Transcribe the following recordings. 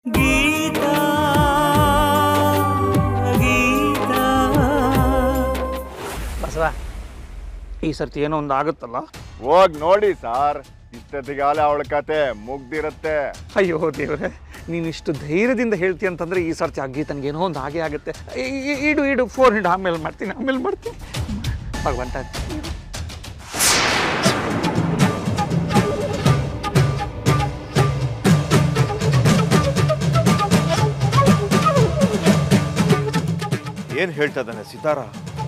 ಗೀತಾ ಗೀತಾ ಬಸವ ಈ ಸರ್ತಿ ಏನೋ ಒಂದು ಆಗುತ್ತಲ್ಲ ಹೋಗ್ ನೋಡಿ ಸಾರ್ ಇಷ್ಟೊತ್ತಿಗಾಲ ಅವಳ ಕತೆ ಮುಗ್ದಿರತ್ತೆ ಅಯ್ಯೋ ದೇವ್ರೆ ನೀನು ಇಷ್ಟು ಧೈರ್ಯದಿಂದ ಹೇಳ್ತಿ ಅಂತಂದ್ರೆ ಈ ಸರ್ತಿ ಆ ಗೀತನ್ಗೆ ಏನೋ ಒಂದು ಹಾಗೆ ಆಗುತ್ತೆ ಈ- ಈ- ಇಡು ಇಡು ಫೋನ್ ಇಡು ಆಮೇಲೆ ಮಾಡ್ತೀನಿ ಆಮೇಲೆ ಮಾಡ್ತೀನಿ ಭಗವಂತ ಏನು ಹೇಳ್ತಾ ಇದ್ದಾನೆ ಸಿತಾರ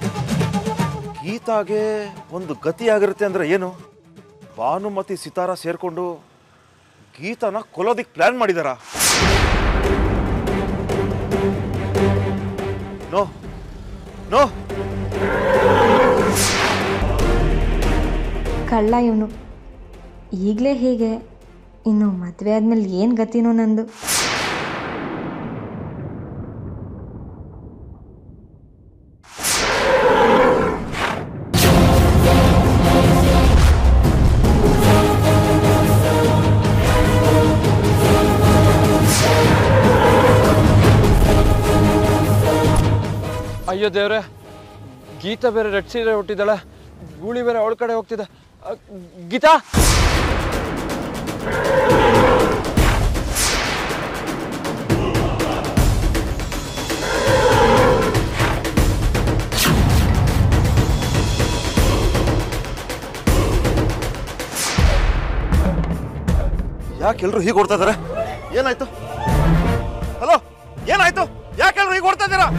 ಗೀತಾಗೆ ಒಂದು ಗತಿ ಆಗಿರುತ್ತೆ ಅಂದ್ರೆ ಏನು ಭಾನುಮತಿ ಸಿತಾರ ಸೇರ್ಕೊಂಡು ಗೀತಾನ ಕೊಲ್ಲೋದಿಕ್ ಪ್ಲಾನ್ ಮಾಡಿದಾರ ನೋ ನೋ ಕಳ್ಳ ಇವನು ಈಗಲೇ ಹೀಗೆ ಇನ್ನು ಮದುವೆ ಆದಮೇಲೆ ಏನು ಗತಿನೋ ನಂದು ಅಯ್ಯೋ ದೇವ್ರೆ ಗೀತಾ ಬೇರೆ ರೆಡ್ ಸೀರೆ ಹುಟ್ಟಿದ್ದಾಳೆ ಗೂಳಿ ಬೇರೆ ಅವಳ ಕಡೆ ಹೋಗ್ತಿದೆ ಅ, ಗೀತಾ ಯಾಕೆ ಎಲ್ರು ಹೀಗೆ ಓಡ್ತಾ ಇದಾರೆ ಏನಾಯ್ತು ಹಲೋ ಏನಾಯ್ತು ಯಾಕೆ ಎಲ್ರು ಹೀಗೆ ಓಡ್ತಾ ಇದ್ದೀರಾ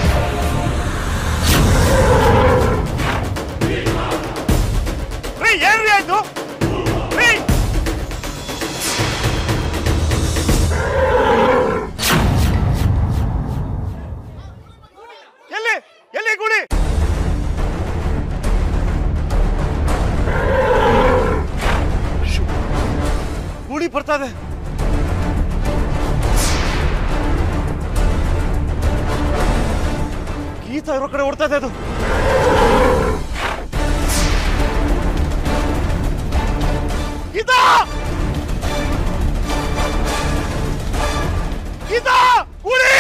ರೀ ಏನ್ರಿ ಆಯ್ತು ರೀ ಎಲ್ಲಿ ಎಲ್ಲಿ ಗುಡಿ ಗುಡಿ ಬರ್ತಾ ಇದೆ ಗೀತಾ ಇರೋ ಕಡೆ ಓಡ್ತಾ ಇದೆ ಅದು ಗೀತಾ ಗೀತಾ ಗುಡಿ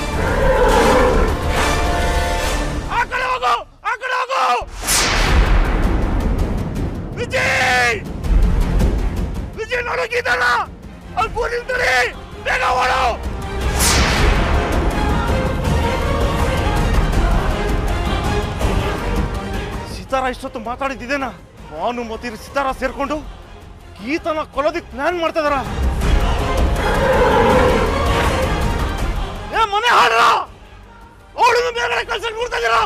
ಆ ಕಡೆ ಹೋಗು ಆ ಕಡೆ ಹೋಗು ವಿಜಯ್ ವಿಜಯ್ ನೋಡು ಗೀತಾನ ಅಲ್ಲಿ ಫೋನ್ ಇರ್ತಾರೆ ಬೇಗ ಓಡು ಸಿತಾರ ಇಷ್ಟೊತ್ತು ಮಾತಾಡಿದ್ದೇನ ಭಾನುಮತಿ ಸಿತಾರ ಸೇರ್ಕೊಂಡು ಗೀತನ ಕೊಲ್ಲೋದಿಕ್ ಪ್ಲಾನ್ ಮಾಡ್ತಾ ಇದಾರ ಏ ಮನೆ ಹಾಡ್ರ ಅವಳನ್ನು ಬೇರೆ ಕಳ್ಸಕ್ ನೋಡ್ತಾ ಇದೀರಾ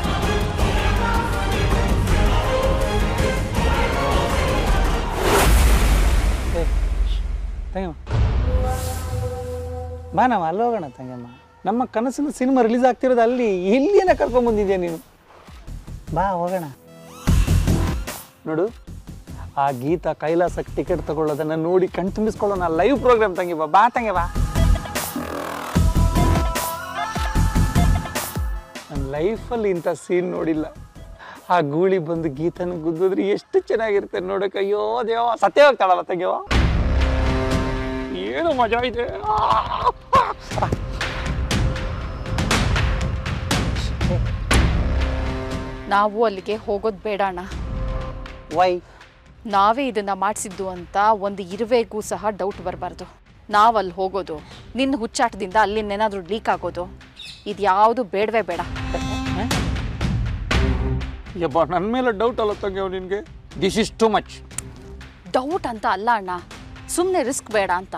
ತಂಗಮ್ಮ ಬಾ ನಾವು ಅಲ್ಲಿ ಹೋಗೋಣ ತಂಗಮ್ಮ ನಮ್ಮ ಕನಸಿನ ಸಿನಿಮಾ ರಿಲೀಸ್ ಆಗ್ತಿರೋದು ಅಲ್ಲಿ ಇಲ್ಲಿಯನ್ನ ಕರ್ಕೊಂಬಂದಿದ್ಯಾ ನೀನು ಬಾ ಹೋಗೋಣ ನೋಡು ಆ ಗೀತ ಕೈಲಾಸಕ್ಕೆ ಟಿಕೆಟ್ ತಗೊಳ್ಳೋದನ್ನ ನೋಡಿ ಕಣ್ತುಂಬಿಸ್ಕೊಳ್ಳೋಣ ಲೈವ್ ಪ್ರೋಗ್ರಾಮ್ ತಂಗಿ ಬಾ ಬಾ ತಂಗೆ ಬಾ ನನ್ನ ಲೈಫಲ್ಲಿ ಇಂಥ ಸೀನ್ ನೋಡಿಲ್ಲ ಆ ಗೂಳಿ ಬಂದು ಗೀತನ ಗುದ್ದಿದ್ರೆ ಎಷ್ಟು ಚೆನ್ನಾಗಿರುತ್ತೆ ನೋಡಕ್ಕೆ ಅಯ್ಯೋ ದೇವ ಸತ್ಯ ಹೋಗ್ತಾಳಲ್ಲ ತೆಗೆಯವ ಏನು ಮಜಾ ಇದೆ ನಾವು ಅಲ್ಲಿಗೆ ಹೋಗೋದು ಬೇಡ ಅಣ್ಣ ವೈ ನಾವೇ ಇದನ್ನ ಮಾಡಿಸಿದ್ದು ಅಂತ ಒಂದು ಇರುವೆಗೂ ಸಹ ಡೌಟ್ ಬರಬಾರ್ದು ನಾವು ಅಲ್ಲಿ ಹೋಗೋದು ನಿನ್ನ ಹುಚ್ಚಾಟದಿಂದ ಅಲ್ಲಿನ್ನೇನಾದರೂ ಲೀಕ್ ಆಗೋದು ಇದು ಯಾವುದು ಬೇಡವೇ ಬೇಡ ಯಬ್ಬ ನನ್ನ ಮೇಲೆ ಡೌಟ್ ಅಲ್ಲ ತಂಗೆವ್ ನಿನಗೆ this is too much doubt ಅಂತ ಅಲ್ಲ ಅಣ್ಣ ಸುಮ್ಮನೆ ರಿಸ್ಕ್ ಬೇಡ ಅಂತ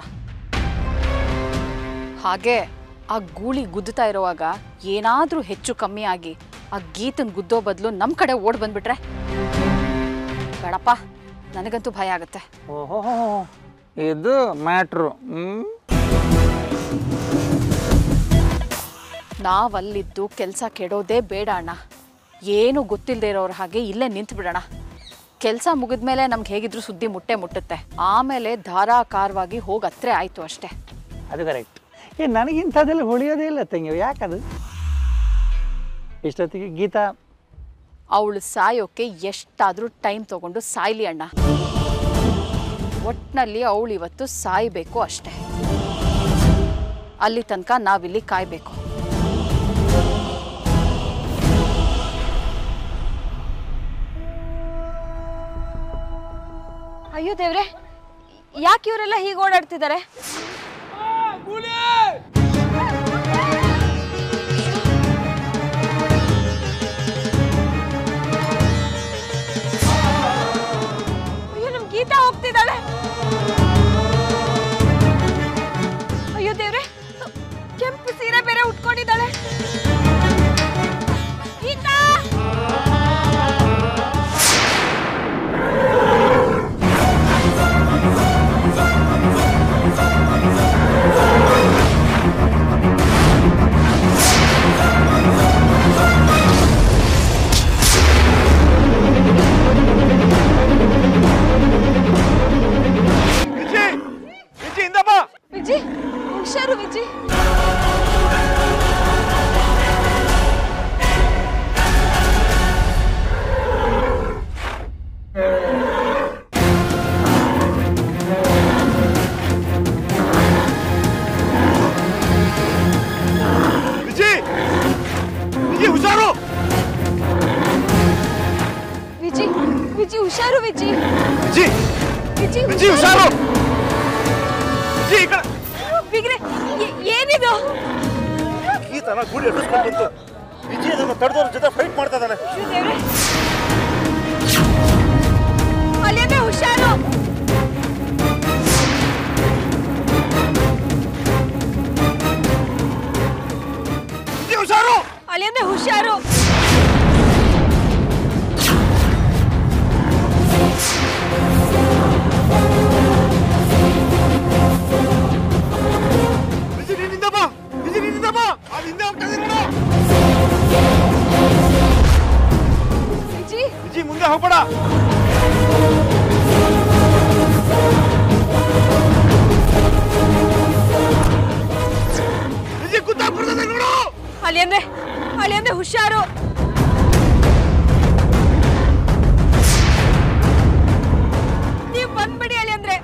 ಹಾಗೆ ಆ ಗೂಳಿ ಗುದ್ದುತ್ತಾ ಇರುವಾಗ ಏನಾದರೂ ಹೆಚ್ಚು ಕಮ್ಮಿ ಆಗಿ ಆ ಗೀತನ್ ಗುದ್ದೋ ಬದಲು ನಮ್ಮ ಕಡೆ ಓಡ್ ಬಂದ್ಬಿಟ್ರೆ ಬೇಡಪ್ಪ ನನಗಂತೂ ಭಯ ಆಗುತ್ತೆ ಓಹೋ ಇದು ಮ್ಯಾಟ್ರು ಹ್ಞೂ ನಾವಲ್ಲಿದ್ದು ಕೆಲಸ ಕೆಡೋದೇ ಬೇಡ ಅಣ್ಣ ಏನು ಗೊತ್ತಿಲ್ಲದೆ ಇರೋರ ಹಾಗೆ ಇಲ್ಲೇ ನಿಂತು ಬಿಡೋಣ ಕೆಲಸ ಮುಗಿದ್ಮೇಲೆ ನಮ್ಗೆ ಹೇಗಿದ್ರು ಸುದ್ದಿ ಮುಟ್ಟೆ ಮುಟ್ಟುತ್ತೆ ಆಮೇಲೆ ಧಾರಾಕಾರವಾಗಿ ಹೋಗಿ ಹತ್ರ ಆಯಿತು ಅಷ್ಟೇ ಅದು ಕರೆಕ್ಟ್ ಏ ನನಗಿಂಥದ್ದೆಲ್ಲ ಹೊಳಿಯೋದೇ ಇಲ್ಲ ತಂಗಿ ಯಾಕದು ಇಷ್ಟೊತ್ತಿಗೆ ಗೀತಾ ಅವಳು ಸಾಯೋಕ್ಕೆ ಎಷ್ಟಾದರೂ ಟೈಮ್ ತಗೊಂಡು ಸಾಯ್ಲಿ ಅಣ್ಣ ಒಟ್ನಲ್ಲಿ ಅವಳು ಇವತ್ತು ಸಾಯಬೇಕು ಅಷ್ಟೇ ಅಲ್ಲಿ ತನಕ ನಾವಿಲ್ಲಿ ಕಾಯ್ಬೇಕು ಅಯ್ಯೋ ದೇವ್ರೆ ಯಾಕೆ ಇವರೆಲ್ಲ ಹೀಗೆ ಓಡಾಡ್ತಿದ್ದಾರೆ ಅಯ್ಯೋ ನಮ್ ಗೀತಾ ಹೋಗ್ತಿದ್ದಾಳೆ ಅಯ್ಯೋ ದೇವ್ರೆ ಕೆಂಪು ಸೀರೆ ಬೇರೆ ಉಟ್ಕೊಂಡಿದ್ದಾಳೆ ಗೀತಾ ವಿಜಿ ವಿಜಿ ಇಂದಮ್ಮ ವಿಜಿ ಹುಷಾರು ವಿಜಿ ವಿಜಿ ವಿಜಿ ಹುಷಾರು ವಿಜಿ ವಿಜಿ ಹುಷಾರು ವಿಜಿ ವಿಜಿ ವಿಜಿ ವಿಜಿ ಹುಷಾರು ವಿಜಿ ಈ ಕಡೆ ಬಿಗ್ರೆ ಏ- ಏನಿದು ಗೀತನ ಗುಡಿ ಎಡ್ಡಿಸ್ಕೊಂಡು ಬಂತು ವಿಜಿ ಅದನ್ನು ತಡೆದವ್ರ ಜೊತೆ ಫೈಟ್ ಮಾಡ್ತಾ ಇದ್ದಾನೆ ಅಯ್ಯೋ ದೇವ್ರೆ ಅಲ್ಲಿಂದ ಹುಷಾರು ವಿಜಿ ಹುಷಾರು ಅಲ್ಲಿಂದ ಹುಷಾರು ವಿಜಿ ನೀನಿಂದ ಬಾ ವಿಜಿ ನೀನಿಂದ ಬಾ ಅದು ಹಿಂದೆ ಹೋಗ್ತಾ ಇದೆ ನೋಡು ವಿಜಿ ವಿಜಿ ಮುಂದೆ ಹೋಗ್ಬೇಡ ವಿಜಿ ಕುತ್ತಾಗ್ಬಿಡ್ತದೆ ನೋಡು ಅಲ್ಲಿಂದ ಅಲ್ಲಿಂದ ಹುಷಾರು ನೀವು ಬಂದ್ಬಿಡಿ ಅಲ್ಲಿ ಅಂದ್ರೆ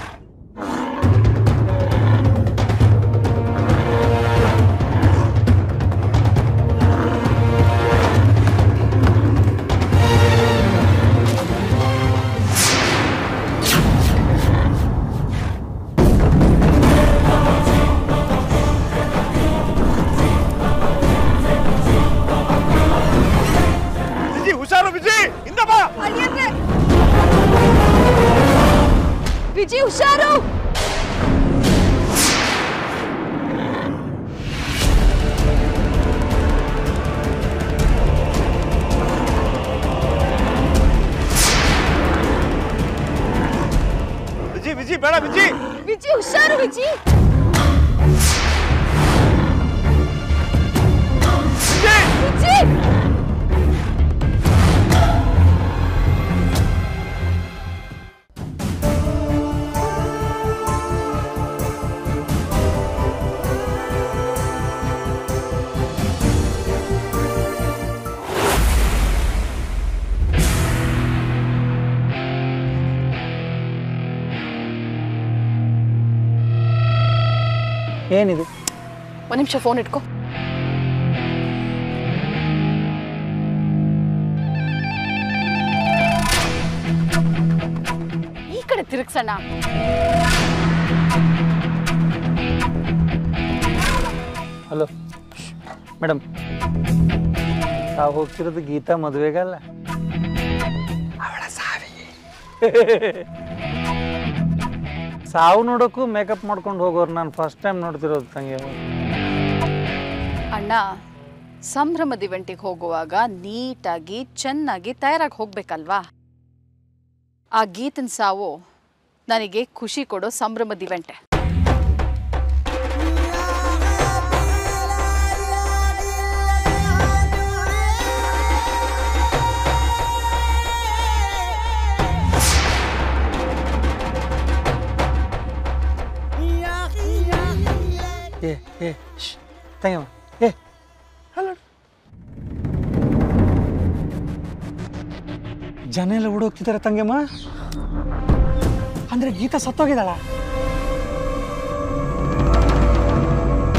ವಿಜಿ ಹುಷಾರು ವಿಜಿ ಹಿಂದೆ ಬಾ ಅಲ್ಲಿ ಅಂದ್ರೆ ವಿಜಿ ಹುಷಾರು ವಿಜಿ ವಿಜಿ ಬೇಡ ವಿಜಿ ವಿಜಿ ಹುಷಾರು ವಿಜಿ ವಿಜಿ ವಿಜಿ ಏನಿದು ಒಂದು ನಿಮಿಷ ಫೋನ್ ಇಟ್ಕೋ ಈ ಕಡೆ ತಿರುಗ್ಸಣ್ಣ ಹಲೋ ಮೇಡಮ್ ತಾವು ಹೋಗ್ತಿರೋದು ಗೀತಾ ಮದುವೆಗಲ್ಲ ಅವಳ ಸಾವಿಗೆ ಸಾವು ನೋಡೋಕ್ಕೂ ಮೇಕಪ್ ಮಾಡ್ಕೊಂಡು ಹೋಗೋರು ನಾನು ಫಸ್ಟ್ ಟೈಮ್ ನೋಡ್ತಿರೋದು ತಂಗಿ ಅಣ್ಣ ಸಂಭ್ರಮದ ಇವೆಂಟಿಗೆ ಹೋಗುವಾಗ ನೀಟಾಗಿ ಚೆನ್ನಾಗಿ ತಯಾರಾಗಿ ಹೋಗ್ಬೇಕಲ್ವಾ ಆ ಗೀತನ ಸಾವು ನನಗೆ ಖುಷಿ ಕೊಡೋ ಸಂಭ್ರಮದ ಇವೆಂಟೆ ಏ ಏ ಶ್ ತಂಗಮ್ಮ ಏ ಹಲೋ ಜನ ಎಲ್ಲ ಓಡೋಗ್ತಿದ್ದಾರೆ ತಂಗಮ್ಮ ಅಂದ್ರೆ ಗೀತಾ ಸತ್ತೋಗಿದ್ದಾಳ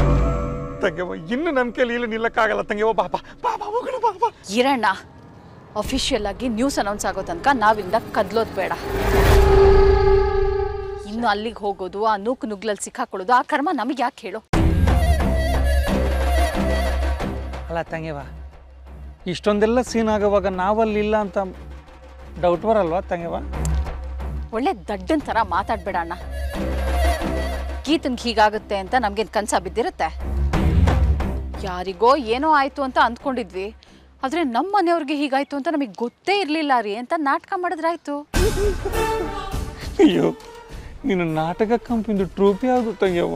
ತಂಗೆವ ಇನ್ನು ನನ್ನ ಕೈಲಿ ಇಲ್ಲಿ ನಿಲ್ಲಕ್ಕಾಗಲ್ಲ ತಂಗೆವ ಬಾ ಬಾ ಬಾ ಬಾ ಹೋಗೋಣ ಬಾ ಬಾ ಇರಣ್ಣ ಅಫಿಷಿಯಲ್ ಆಗಿ ನ್ಯೂಸ್ ಅನೌನ್ಸ್ ಆಗೋ ತನಕ ನಾವಿಂದ ಕದ್ಲೋದು ಬೇಡ ಇನ್ನು ಅಲ್ಲಿಗೆ ಹೋಗೋದು ಆ ನೂಕು ನುಗ್ಲಲ್ಲಿ ಸಿಕ್ಕಾಕೊಳ್ಳೋದು ಆ ಕರ್ಮ ನಮಗೆ ಯಾಕೆ ಹೇಳು ಅಲ್ಲ ತಂಗೆವ ಇಷ್ಟೊಂದೆಲ್ಲ ಸೀನ್ ಆಗೋವಾಗ ನಾವಲ್ಲಿಲ್ಲ ಅಂತ ಡೌಟ್ ಬರಲ್ವಾ ತಂಗೆವ ಒಳ್ಳೆ ದಡ್ಡನ್ ಥರ ಮಾತಾಡ್ಬೇಡ ಅಣ್ಣ ಗೀತನ್ಗೆ ಹೀಗಾಗುತ್ತೆ ಅಂತ ನಮ್ಗೇನು ಕನ್ಸ ಬಿದ್ದಿರುತ್ತೆ ಯಾರಿಗೋ ಏನೋ ಆಯ್ತು ಅಂತ ಅಂದ್ಕೊಂಡಿದ್ವಿ ಆದ್ರೆ ನಮ್ಮ ಮನೆಯವ್ರಿಗೆ ಹೀಗಾಯ್ತು ಅಂತ ನಮಗೆ ಗೊತ್ತೇ ಇರಲಿಲ್ಲ ರೀ ಅಂತ ನಾಟಕ ಮಾಡಿದ್ರಾಯ್ತು ಅಯ್ಯೋ ನೀನು ನಾಟಕ ಕಂಪಿಂದು ಟ್ರೂಪ್ ಯಾವುದು ತಂಗೆವ್ವ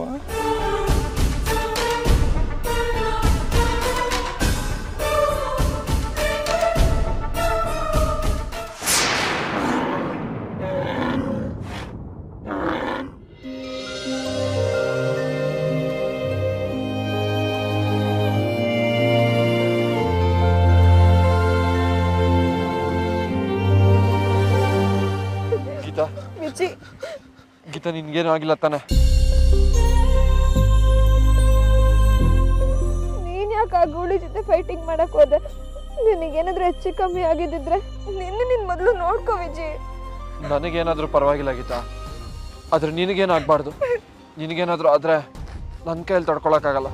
ಗೀತಾ ಗೀತಾ ನಿನ್ಗೇನು ಆಗಿಲ್ಲ ತಾನೆ ನೀನ್ ಯಾಕೆ ಆ ಗೂಳಿ ಜೊತೆ ಫೈಟಿಂಗ್ ಮಾಡಕ್ ಹೋದೆ ನಿನಗೇನಾದ್ರೂ ಹೆಚ್ಚು ಕಮ್ಮಿ ಆಗಿದ್ದಿದ್ರೆ ನಿನ್ನ ನಿನ್ ಮೊದಲು ನೋಡ್ಕೋ ವಿಜಿ ನನಗೇನಾದ್ರೂ ಪರವಾಗಿಲ್ಲ ಗೀತಾ ಆದ್ರೆ ನಿನಗೇನಾಗಬಾರ್ದು ನಿನಗೇನಾದ್ರೂ ಆದ್ರೆ ನನ್ನ ಕೈಯಲ್ಲಿ ತಡ್ಕೊಳಕ್ಕಾಗಲ್ಲ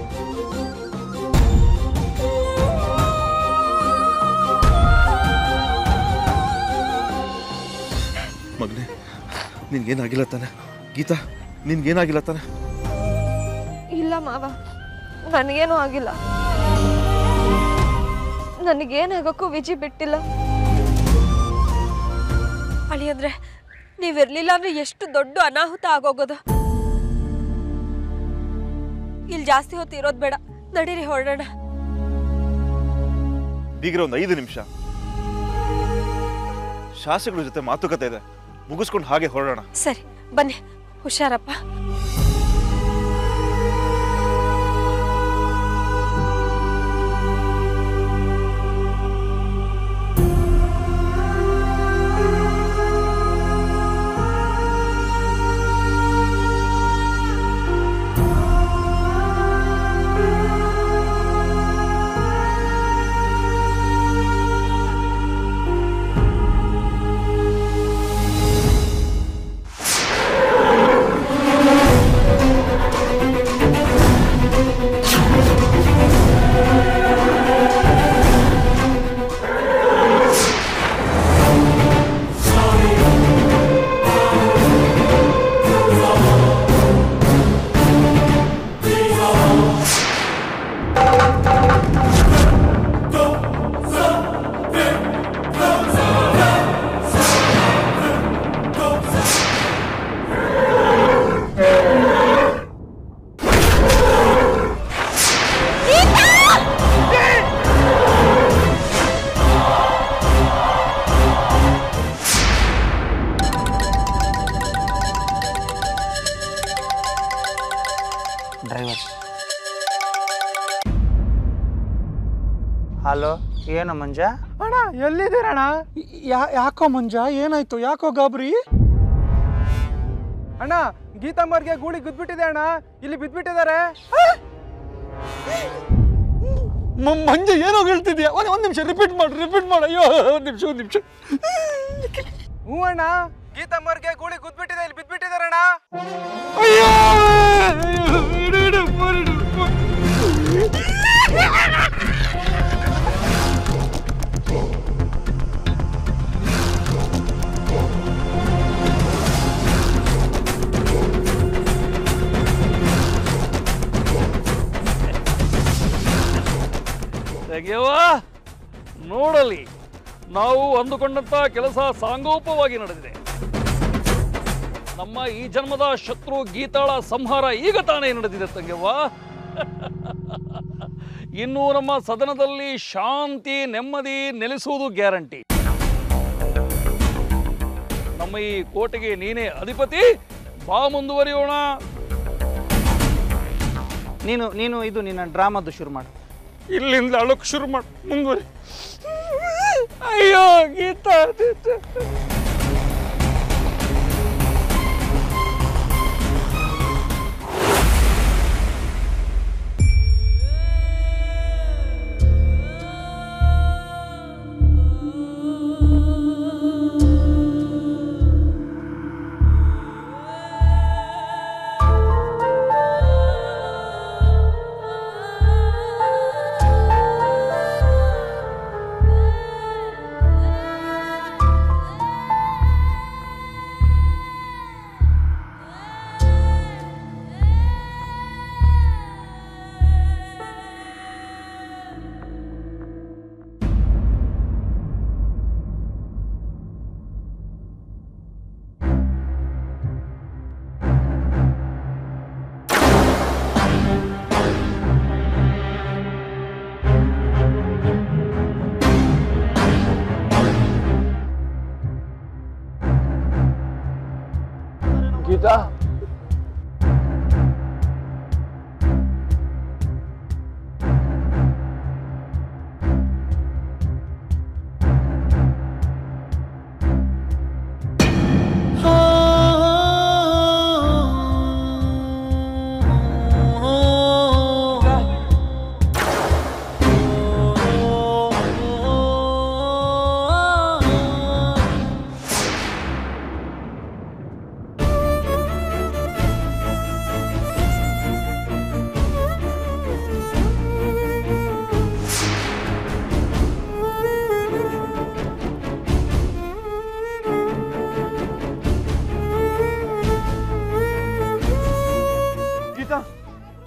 ಮಗನೇ ನಿನ್ಗೇನಾಗಿಲ್ಲ ತಾನೆ ಗೀತಾ ನಿನ್ಗೇನಾಗಿಲ್ಲ ತಾನೆ ಇಲ್ಲ ಮಾವ ನನಗೇನು ಆಗಿಲ್ಲ ನನಗೇನಾಗಕ್ಕೂ ವಿಜಿ ಬಿಟ್ಟಿಲ್ಲ ಅಳಿಯಂದ್ರೆ ನೀವಿರ್ಲಿಲ್ಲ ಅಂದ್ರೆ ಎಷ್ಟು ದೊಡ್ಡ ಅನಾಹುತ ಆಗೋಗೋದು ಇಲ್ಲಿ ಜಾಸ್ತಿ ಹೊತ್ತು ಇರೋದು ಬೇಡ ನಡೀರಿ ಹೊರಡೋಣ ಬೀಗ್ರ ಒಂದು ಐದು ನಿಮಿಷ ಶಾಸಕರ ಜೊತೆ ಮಾತುಕತೆ ಇದೆ ಮುಗಿಸ್ಕೊಂಡು ಹಾಗೆ ಹೊರಡೋಣ ಸರಿ ಬನ್ನಿ ಹುಷಾರಪ್ಪ ಡ್ರೈವರ್ ಹಲೋ ಏನು ಮಂಜ ಅಣ್ಣ ಎಲ್ಲಿದ್ದೀರಣ್ಣ ಯಾಕೋ ಮಂಜ ಏನಾಯ್ತು ಯಾಕೋ ಗಾಬರಿ ಅಣ್ಣ ಗೀತಮ್ಮರ್ಗೆ ಗೂಳಿ ಗುದ್ಬಿಟ್ಟಿದೆ ಅಣ್ಣ ಇಲ್ಲಿ ಬಿದ್ಬಿಟ್ಟಿದ್ದಾರೆ ಮ- ಮಂಜ ಏನೋ ಹೇಳ್ತಿದ್ಯಾ ಒಂದು ಒಂದು ನಿಮಿಷ ರಿಪೀಟ್ ಮಾಡು ರಿಪೀಟ್ ಮಾಡು ಅಯ್ಯೋ ಒಂದು ನಿಮಿಷ ಒಂದು ನಿಮಿಷ ಹ್ಞೂ ಅಣ್ಣ ಗೀತಮ್ಮರ್ಗೆ ಗೂಳಿ ಗುದ್ಬಿಟ್ಟಿದೆ ಇಲ್ಲಿ ಬಿದ್ಬಿಟ್ಟಿದಾರಣ್ಣ ಅಯ್ಯೋ ಅಯ್ಯೋ, ಇಡು, ಇಡು, ಫೋನ್ ಇಡು, ಫೋನ್. ತೆಗೆಯವ ನೋಡಲಿ ನಾವು ಅಂದುಕೊಂಡಂತ ಕೆಲಸ ಸಾಂಗೋಪವಾಗಿ ನಡೆದಿದೆ ನಮ್ಮ ಈ ಜನ್ಮದ ಶತ್ರು ಗೀತಾಳ ಸಂಹಾರ ಈಗ ತಾನೇ ನಡೆದಿದೆ ತಂಗೆವ್ವ ಇನ್ನು ನಮ್ಮ ಸದನದಲ್ಲಿ ಶಾಂತಿ ನೆಮ್ಮದಿ ನೆಲೆಸುವುದು ಗ್ಯಾರಂಟಿ ನಮ್ಮ ಈ ಕೋಟೆಗೆ ನೀನೇ ಅಧಿಪತಿ ಬಾ ಮುಂದುವರಿಯೋಣ ನೀನು ನೀನು ಇದು ನಿನ್ನ ಡ್ರಾಮಾದು ಶುರು ಮಾಡು ಇಲ್ಲಿಂದ ಅಳಕ್ ಶುರು ಮಾಡಿ ಮುಂದುವರಿ ಅಯ್ಯೋ ಗೀತಾ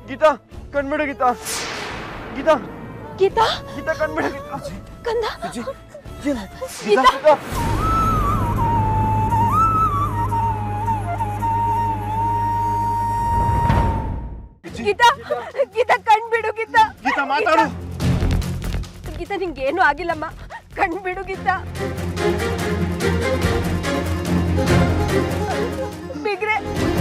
ಗೀತಾ ಕಣ್ಬಿಡು ಗೀತಾ ಗೀತಾ ಗೀತಾ ಗೀತಾ ಕಣ್ಬಿಡು ಗೀತಾ ಕಂದ ಗೀತಾ ಗೀತಾ ಗೀತಾ ಗೀತಾ ಕಣ್ಬಿಡು ಗೀತಾ ಗೀತಾ ಮಾತಾಡು ಗೀತಾ ನಿಂಗೇನು ಆಗಿಲ್ಲಮ್ಮ ಕಣ್ಬಿಡು ಗೀತಾ ಬಿಗ್ರೆ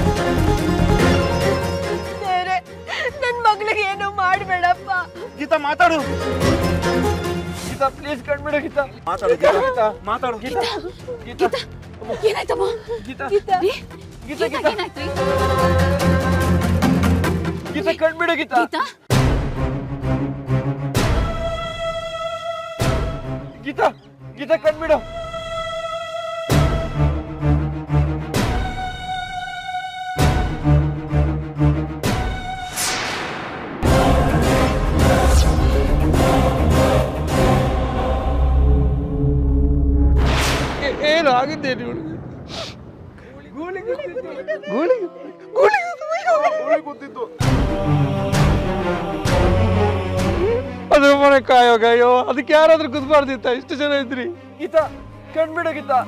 ದೇವ್ರೆ ನನ್ ಮಗಳಿಗೆ ಏನೋ ಮಾಡ್ಬೇಡಪ್ಪ ಗೀತಾ ಮಾತಾಡು ಗೀತಾ ಪ್ಲೀಸ್ ಕಣ್ಬಿಡು ಗೀತಾ ಮಾತಾಡು ಗೀತಾ ಮಾತಾಡು ಗೀತಾ ಗೀತಾ ಏನಾಯ್ತಮ್ಮ ಗೀತಾ ಗೀತಾ ರೀ, ಗೀತಾ ಗೀತಾ ಗೀತಾ ಏನಾಯ್ತು ರೀ? ಗೀತಾ ಕಣ್ಬಿಡು ಗೀತಾ ಗೀತಾ ಗೀತಾ ಗೀತಾ ಕಣ್ಬಿಡು ಏನು ಆಗಿದ್ದೆ ಇವಳು ಗೂಳಿ ಗೊತ್ತಿತ್ತು. ಗೂಳಿ ಗೂಳಿ ಗೂಳಿ ಗೊತ್ತಿತ್ತು ಅದು ಮನೆ ಕಾಯೋಗ ಅಯ್ಯೋ ಅದಕ್ಕೆ ಯಾರಾದ್ರೂ ಕುದ್ಬಾರ್ದಿತ್ತ ಇಷ್ಟು ಜನ ಇದ್ರಿ ಗೀತಾ ಕಣ್ಬಿಡು ಗೀತಾ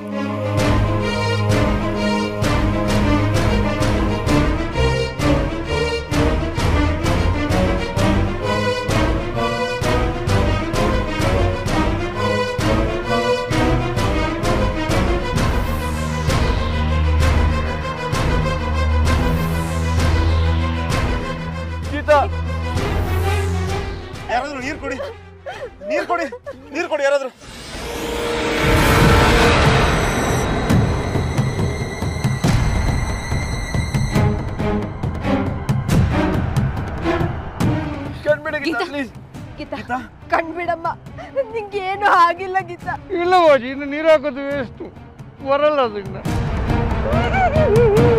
ಗೀತಾ ಯಾರಾದ್ರೂ ನೀರು ಕೊಡಿ ನೀರು ಕೊಡಿ ನೀರು ಕೊಡಿ ಯಾರಾದ್ರೂ ಕಣ್ಬಿಡು ಗೀತಾ ಪ್ಲೀಸ್ ಗೀತಾ ಕಣ್ಬಿಡಮ್ಮ ನಿಂಗೇನು ಆಗಿಲ್ಲ ಗೀತಾ ಇಲ್ಲ ಬಾಜಿ ಇನ್ನು ನೀರು ಹಾಕೋದು ವೇಸ್ಟು ಬರಲ್ಲ ಅದನ್ನ